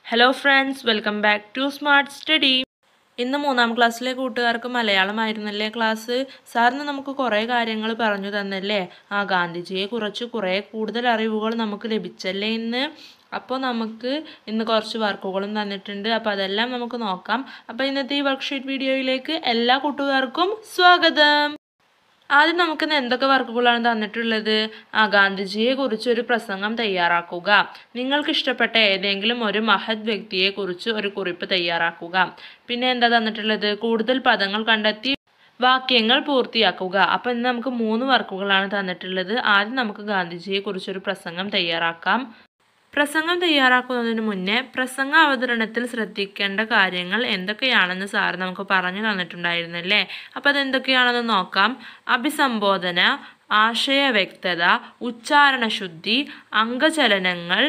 hello friends welcome back to smart study ഇന്ന് മൂന്നാം ക്ലാസ്സിലെ കൂട്ടുകാർക്ക് മലയാളമായിരുന്നല്ലേ ക്ലാസ് സാറിന് നമുക്ക് കുറേ കാര്യങ്ങൾ പറഞ്ഞു തന്നല്ലേ ആ ഗാന്ധിജിയെ കുറിച്ച് കുറേ കൂടുതൽ അറിവുകൾ നമുക്ക് ലഭിച്ചല്ലേ ഇന്ന് അപ്പോൾ നമുക്ക് ഇന്ന് കുറച്ച് വർക്കുകളും തന്നിട്ടുണ്ട് അപ്പോൾ അതെല്ലാം നമുക്ക് നോക്കാം അപ്പോൾ ഇന്നത്തെ ഈ വർക്ക്ഷീറ്റ് വീഡിയോയിലേക്ക് എല്ലാ കൂട്ടുകാർക്കും സ്വാഗതം ആദ്യം നമുക്കിന്ന് എന്തൊക്കെ വർക്കുകളാണ് തന്നിട്ടുള്ളത് ആ ഗാന്ധിജിയെ കുറിച്ച് ഒരു പ്രസംഗം തയ്യാറാക്കുക നിങ്ങൾക്ക് ഇഷ്ടപ്പെട്ട ഏതെങ്കിലും ഒരു മഹത് വ്യക്തിയെ കുറിച്ച് ഒരു കുറിപ്പ് തയ്യാറാക്കുക പിന്നെ എന്താ തന്നിട്ടുള്ളത് കൂടുതൽ പദങ്ങൾ കണ്ടെത്തി വാക്യങ്ങൾ പൂർത്തിയാക്കുക അപ്പം ഇന്ന് നമുക്ക് മൂന്ന് വർക്കുകളാണ് തന്നിട്ടുള്ളത് ആദ്യം നമുക്ക് ഗാന്ധിജിയെ കുറിച്ചൊരു പ്രസംഗം തയ്യാറാക്കാം പ്രസംഗം തയ്യാറാക്കുന്നതിന് മുന്നേ പ്രസംഗ അവതരണത്തിൽ ശ്രദ്ധിക്കേണ്ട കാര്യങ്ങൾ എന്തൊക്കെയാണെന്ന് സാർ നമുക്ക് പറഞ്ഞു തന്നിട്ടുണ്ടായിരുന്നല്ലേ അപ്പം അതെന്തൊക്കെയാണെന്ന് നോക്കാം അഭിസംബോധന ആശയ വ്യക്തത ഉച്ചാരണശുദ്ധി അംഗചലനങ്ങൾ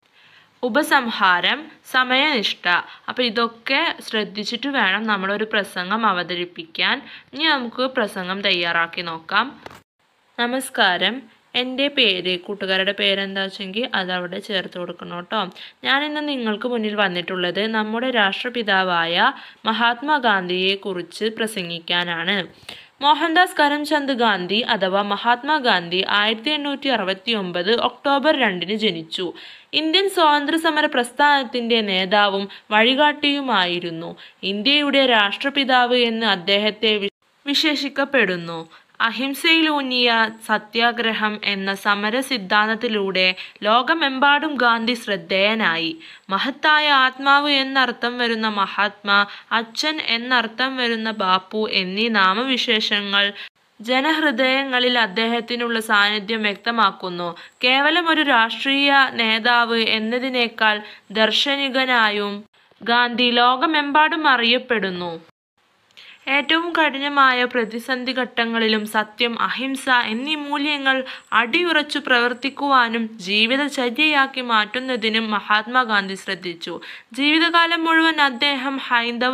ഉപസംഹാരം സമയനിഷ്ഠ അപ്പോൾ ഇതൊക്കെ ശ്രദ്ധിച്ചിട്ട് വേണം നമ്മളൊരു പ്രസംഗം അവതരിപ്പിക്കാൻ ഇനി നമുക്ക് പ്രസംഗം തയ്യാറാക്കി നോക്കാം നമസ്കാരം എൻ്റെ പേര് കൂട്ടുകാരുടെ പേരെന്താ വെച്ചെങ്കിൽ അതവിടെ ചേർത്ത് കൊടുക്കണം കേട്ടോ ഞാനിന്ന് നിങ്ങൾക്ക് മുന്നിൽ വന്നിട്ടുള്ളത് നമ്മുടെ രാഷ്ട്രപിതാവായ മഹാത്മാഗാന്ധിയെ കുറിച്ച് പ്രസംഗിക്കാനാണ് മോഹൻദാസ് കരംചന്ദ് ഗാന്ധി അഥവാ മഹാത്മാഗാന്ധി ആയിരത്തി എണ്ണൂറ്റി അറുപത്തി ഒമ്പത് ഒക്ടോബർ രണ്ടിന് ജനിച്ചു ഇന്ത്യൻ സ്വാതന്ത്ര്യ സമര പ്രസ്ഥാനത്തിന്റെ നേതാവും വഴികാട്ടിയുമായിരുന്നു ഇന്ത്യയുടെ രാഷ്ട്രപിതാവ് എന്ന് അദ്ദേഹത്തെ വിശേഷിക്കപ്പെടുന്നു അഹിംസയിലൂന്നിയ സത്യാഗ്രഹം എന്ന സമര സിദ്ധാന്തത്തിലൂടെ ലോകമെമ്പാടും ഗാന്ധി ശ്രദ്ധേയനായി മഹത്തായ ആത്മാവ് എന്നർത്ഥം വരുന്ന മഹാത്മാ അച്ഛൻ എന്നർത്ഥം വരുന്ന ബാപ്പു എന്നീ നാമവിശേഷങ്ങൾ ജനഹൃദയങ്ങളിൽ അദ്ദേഹത്തിനുള്ള സാന്നിധ്യം വ്യക്തമാക്കുന്നു കേവലം ഒരു രാഷ്ട്രീയ നേതാവ് എന്നതിനേക്കാൾ ദർശനികനായും ഗാന്ധി ലോകമെമ്പാടും അറിയപ്പെടുന്നു ഏറ്റവും കഠിനമായ പ്രതിസന്ധി ഘട്ടങ്ങളിലും സത്യം അഹിംസ എന്നീ മൂല്യങ്ങൾ അടിയുറച്ചു പ്രവർത്തിക്കുവാനും ജീവിതചര്യയാക്കി മാറ്റുന്നതിനും മഹാത്മാഗാന്ധി ശ്രദ്ധിച്ചു ജീവിതകാലം മുഴുവൻ അദ്ദേഹം ഹൈന്ദവ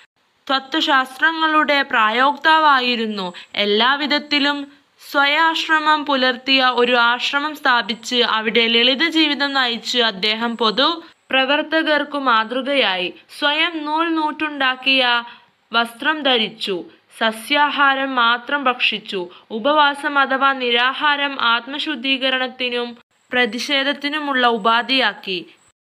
തത്വശാസ്ത്രങ്ങളുടെ പ്രായോക്താവായിരുന്നു എല്ലാവിധത്തിലും സ്വയാശ്രമം പുലർത്തിയ ഒരു ആശ്രമം സ്ഥാപിച്ച് അവിടെ ലളിത ജീവിതം നയിച്ച് അദ്ദേഹം പൊതു പ്രവർത്തകർക്കു മാതൃകയായി സ്വയം നൂൽ നൂറ്റുണ്ടാക്കിയ വസ്ത്രം ധരിച്ചു സസ്യാഹാരം മാത്രം ഭക്ഷിച്ചു ഉപവാസം അഥവാ നിരാഹാരം ആത്മശുദ്ധീകരണത്തിനും പ്രതിഷേധത്തിനുമുള്ള ഉപാധിയാക്കി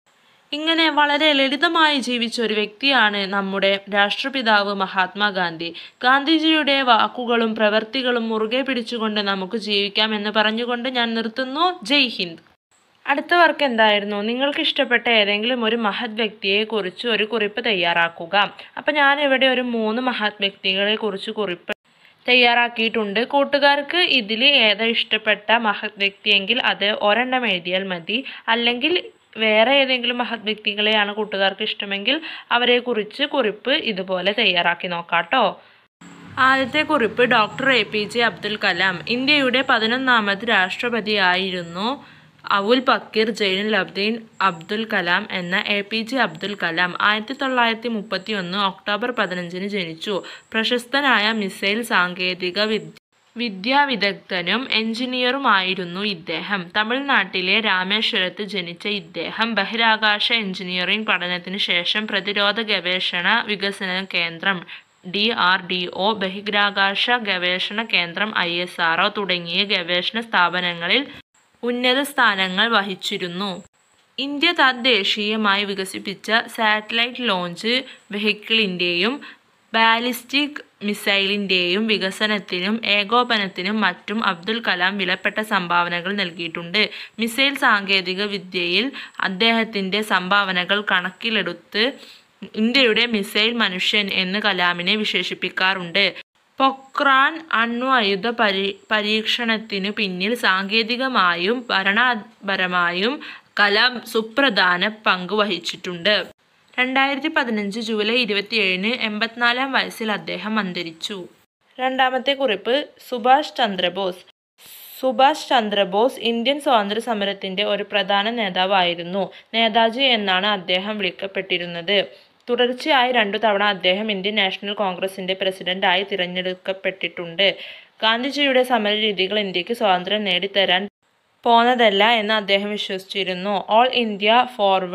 ഇങ്ങനെ വളരെ ലളിതമായി ജീവിച്ച ഒരു വ്യക്തിയാണ് നമ്മുടെ രാഷ്ട്രപിതാവ് മഹാത്മാഗാന്ധി ഗാന്ധിജിയുടെ വാക്കുകളും പ്രവൃത്തികളും മുറുകെ പിടിച്ചുകൊണ്ട് നമുക്ക് ജീവിക്കാം എന്ന് പറഞ്ഞുകൊണ്ട് ഞാൻ നിർത്തുന്നു ജയ് ഹിന്ദ് അടുത്ത വർക്ക് എന്തായിരുന്നു നിങ്ങൾക്ക് ഇഷ്ടപ്പെട്ട ഏതെങ്കിലും ഒരു മഹത് വ്യക്തിയെ കുറിച്ച് ഒരു കുറിപ്പ് തയ്യാറാക്കുക അപ്പം ഞാൻ ഇവിടെ ഒരു മൂന്ന് മഹത് വ്യക്തികളെ കുറിച്ച് കുറിപ്പ് തയ്യാറാക്കിയിട്ടുണ്ട് കൂട്ടുകാർക്ക് ഇതിൽ ഏതാ ഇഷ്ടപ്പെട്ട മഹത് വ്യക്തിയെങ്കിൽ അത് ഒരെണ്ണം എഴുതിയാൽ മതി അല്ലെങ്കിൽ വേറെ ഏതെങ്കിലും മഹത് വ്യക്തികളെയാണ് കൂട്ടുകാർക്ക് ഇഷ്ടമെങ്കിൽ അവരെക്കുറിച്ച് കുറിപ്പ് ഇതുപോലെ തയ്യാറാക്കി നോക്കാട്ടോ ആദ്യത്തെ കുറിപ്പ് doctor A P J Abdul Kalam ഇന്ത്യയുടെ പതിനൊന്നാമത് രാഷ്ട്രപതിയായിരുന്നു അവുൽ പക്കീർ ജൈനുൽ അബ്ദീൻ അബ്ദുൽ കലാം എന്ന A P J Abdul Kalam ആയിരത്തി തൊള്ളായിരത്തി മുപ്പത്തി ഒന്ന് ഒക്ടോബർ പതിനഞ്ചിന് ജനിച്ചു പ്രശസ്തനായ മിസൈൽ സാങ്കേതിക വിദ്യ വിദ്യാവിദഗ്ധനും എഞ്ചിനീയറുമായിരുന്നു ഇദ്ദേഹം തമിഴ്നാട്ടിലെ രാമേശ്വരത്ത് ജനിച്ച ഇദ്ദേഹം ബഹിരാകാശ എഞ്ചിനീയറിംഗ് പഠനത്തിന് ശേഷം പ്രതിരോധ ഗവേഷണ വികസന കേന്ദ്രം ഡി ആർ ഡി ഒ ബഹിരാകാശ ഗവേഷണ കേന്ദ്രം ഐ എസ് ആർ ഒ തുടങ്ങിയ ഗവേഷണ സ്ഥാപനങ്ങളിൽ ഉന്നത സ്ഥാനങ്ങൾ വഹിച്ചിരുന്നു ഇന്ത്യ തദ്ദേശീയമായി വികസിപ്പിച്ച സാറ്റലൈറ്റ് ലോഞ്ച് വെഹിക്കിളിൻ്റെയും ബാലിസ്റ്റിക് മിസൈലിൻ്റെയും വികസനത്തിനും ഏകോപനത്തിനും മറ്റും അബ്ദുൽ കലാം വിലപ്പെട്ട സംഭാവനകൾ നൽകിയിട്ടുണ്ട് മിസൈൽ സാങ്കേതിക വിദ്യയിൽ അദ്ദേഹത്തിൻ്റെ സംഭാവനകൾ കണക്കിലെടുത്ത് ഇന്ത്യയുടെ മിസൈൽ മനുഷ്യൻ എന്ന് കലാമിനെ വിശേഷിപ്പിക്കാറുണ്ട് പൊക്രാൻ അണ്വായുധ പരീ പരീക്ഷണത്തിനു പിന്നിൽ സാങ്കേതികമായും ഭരണപരമായും കലാം സുപ്രധാന പങ്ക് വഹിച്ചിട്ടുണ്ട് രണ്ടായിരത്തി പതിനഞ്ച് ജൂലൈ ഇരുപത്തിയേഴിന് എൺപത്തിനാലാം വയസ്സിൽ അദ്ദേഹം അന്തരിച്ചു രണ്ടാമത്തെ കുറിപ്പ് സുഭാഷ് ചന്ദ്രബോസ് സുഭാഷ് ചന്ദ്രബോസ് ഇന്ത്യൻ സ്വാതന്ത്ര്യ സമരത്തിന്റെ ഒരു പ്രധാന നേതാവായിരുന്നു നേതാജി എന്നാണ് അദ്ദേഹം വിളിക്കപ്പെട്ടിരുന്നത് തുടർച്ചയായി രണ്ടു തവണ അദ്ദേഹം ഇന്ത്യൻ നാഷണൽ കോൺഗ്രസിന്റെ പ്രസിഡന്റായി തിരഞ്ഞെടുക്കപ്പെട്ടിട്ടുണ്ട് ഗാന്ധിജിയുടെ സമരരീതികൾ ഇന്ത്യക്ക് സ്വാതന്ത്ര്യം നേടിത്തരാൻ പോന്നതല്ല എന്ന് അദ്ദേഹം വിശ്വസിച്ചിരുന്നു ഓൾ ഇന്ത്യ ഫോർവേഡ്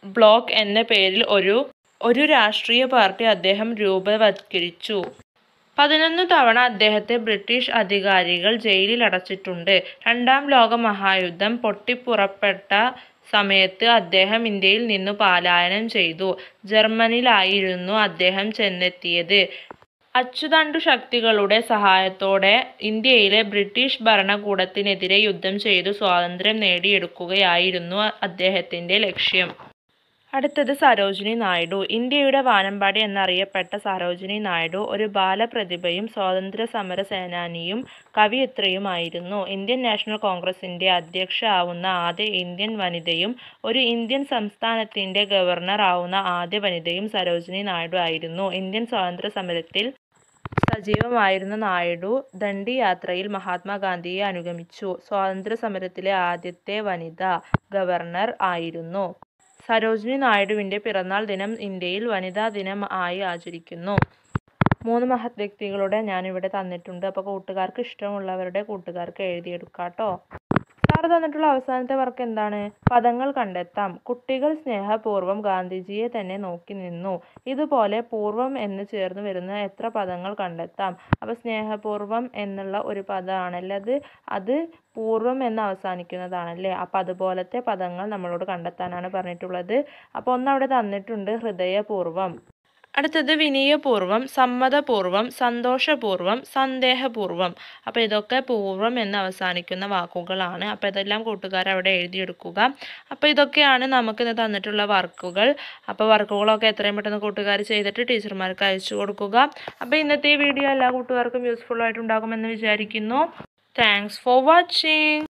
ബ്ലോക്ക് എന്ന പേരിൽ ഒരു ഒരു രാഷ്ട്രീയ പാർട്ടി അദ്ദേഹം രൂപവത്കരിച്ചു പതിനൊന്ന് തവണ അദ്ദേഹത്തെ ബ്രിട്ടീഷ് അധികാരികൾ ജയിലിൽ അടച്ചിട്ടുണ്ട് രണ്ടാം ലോക മഹായുദ്ധം പൊട്ടിപ്പുറപ്പെട്ട സമയത്ത് അദ്ദേഹം ഇന്ത്യയിൽ നിന്നു പലായനം ചെയ്തു ജർമ്മനിയിലായിരുന്നു അദ്ദേഹം ചെന്നെത്തിയത് അച്ചുതണ്ടു ശക്തികളുടെ സഹായത്തോടെ ഇന്ത്യയിലെ ബ്രിട്ടീഷ് ഭരണകൂടത്തിനെതിരെ യുദ്ധം ചെയ്തു സ്വാതന്ത്ര്യം നേടിയെടുക്കുകയായിരുന്നു അദ്ദേഹത്തിന്റെ ലക്ഷ്യം അടുത്തത് സരോജിനി നായിഡു ഇന്ത്യയുടെ വാനമ്പാടി എന്നറിയപ്പെട്ട സരോജിനി നായിഡു ഒരു ബാലപ്രതിഭയും സ്വാതന്ത്ര്യ സമര സേനാനിയും കവിയത്രിയുമായിരുന്നു ഇന്ത്യൻ നാഷണൽ കോൺഗ്രസിന്റെ അധ്യക്ഷ ആവുന്ന ആദ്യ ഇന്ത്യൻ വനിതയും ഒരു ഇന്ത്യൻ സംസ്ഥാനത്തിന്റെ ഗവർണർ ആവുന്ന ആദ്യ വനിതയും സരോജിനി നായിഡു ആയിരുന്നു ഇന്ത്യൻ സ്വാതന്ത്ര്യ സമരത്തിൽ സജീവമായിരുന്ന നായിഡു ദണ്ഡി യാത്രയിൽ മഹാത്മാഗാന്ധിയെ അനുഗമിച്ചു സ്വാതന്ത്ര്യ സമരത്തിലെ ആദ്യത്തെ വനിത ഗവർണർ ആയിരുന്നു സരോജിനി നായിഡുവിന്റെ പിറന്നാൾ ദിനം ഇന്ത്യയിൽ വനിതാ ദിനം ആയി ആചരിക്കുന്നു മൂന്ന് മഹത് വ്യക്തികളുടെ ഞാനിവിടെ തന്നിട്ടുണ്ട് അപ്പോൾ കൂട്ടുകാർക്ക് ഇഷ്ടമുള്ളവരുടെ കൂട്ടുകാർക്ക് എഴുതിയെടുക്കാം കേട്ടോ സാറ് തന്നിട്ടുള്ള അവസാനത്തെ വർക്ക് എന്താണ് പദങ്ങൾ കണ്ടെത്താം കുട്ടികൾ സ്നേഹപൂർവ്വം ഗാന്ധിജിയെ തന്നെ നോക്കി നിന്നു ഇതുപോലെ പൂർവം എന്ന് ചേർന്ന് വരുന്ന എത്ര പദങ്ങൾ കണ്ടെത്താം അപ്പോൾ സ്നേഹപൂർവ്വം എന്നുള്ള ഒരു പദമാണല്ലേ അത് അത് പൂർവം എന്ന് അവസാനിക്കുന്നതാണല്ലേ അപ്പം അതുപോലത്തെ പദങ്ങൾ നമ്മളോട് കണ്ടെത്താനാണ് പറഞ്ഞിട്ടുള്ളത് അപ്പോൾ ഒന്ന് അവിടെ തന്നിട്ടുണ്ട് ഹൃദയപൂർവ്വം അടുത്തത് വിനയപൂർവ്വം സമ്മതപൂർവ്വം സന്തോഷപൂർവ്വം സന്ദേഹപൂർവ്വം അപ്പോൾ ഇതൊക്കെ പൂർവ്വം എന്ന് അവസാനിക്കുന്ന വാക്കുകളാണ് അപ്പോൾ ഇതെല്ലാം കൂട്ടുകാർ അവിടെ എഴുതിയെടുക്കുക അപ്പോൾ ഇതൊക്കെയാണ് നമുക്ക് ഇന്ന് തന്നിട്ടുള്ള വർക്കുകൾ അപ്പോൾ വർക്കുകളൊക്കെ എത്രയും പെട്ടെന്ന് കൂട്ടുകാർ ചെയ്തിട്ട് ടീച്ചർമാർക്ക് അയച്ചു കൊടുക്കുക അപ്പോൾ ഇന്നത്തെ ഈ വീഡിയോ എല്ലാ കൂട്ടുകാർക്കും യൂസ്ഫുൾ ആയിട്ടുണ്ടാകുമെന്ന് വിചാരിക്കുന്നു താങ്ക്സ് ഫോർ വാച്ചിങ്